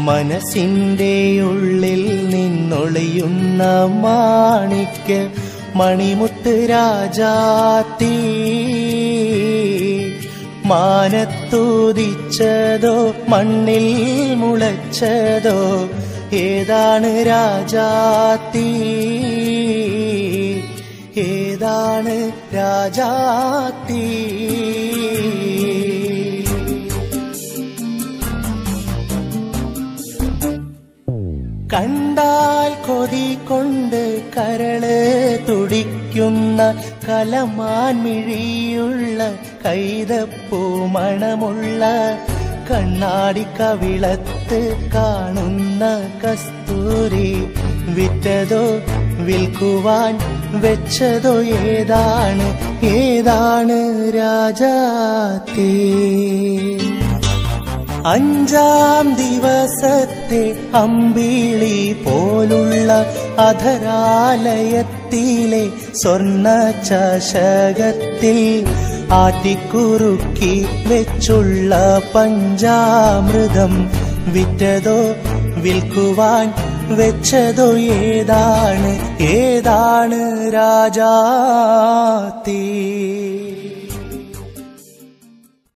മനസ്സിന്റെ ഉള്ളിൽ നിന്നൊളിയുന്ന മാണിക്ക മണിമുത്ത് രാജാത്തീ മാനത്തൂതിച്ചതോ മണ്ണിൽ മുളച്ചതോ ഏതാണ് രാജാത്തീ ഏതാണ് രാജാത്തീ കണ്ടാൽ കൊതി കൊണ്ട് കരള് തുടിക്കുന്ന കലമാൻ മിഴിയുള്ള കൈതപ്പൂ മണമുള്ള കണ്ണാടി കവിളത്ത് കാണുന്ന കസ്തൂരി വിറ്റതോ വിൽക്കുവാൻ വെച്ചതോ ഏതാണ് ഏതാണ് രാജാത്തേ അഞ്ചാം ദിവസത്തെ അമ്പിളി പോലുള്ള അധരാലയത്തിലെ സ്വർണ്ണ ചഷകത്തിൽ ആറ്റിക്കുറുക്കി വെച്ചുള്ള പഞ്ചാമൃതം വിറ്റതോ വിൽക്കുവാൻ വെച്ചതോ ഏതാണ് ഏതാണ് രാജാത്തീ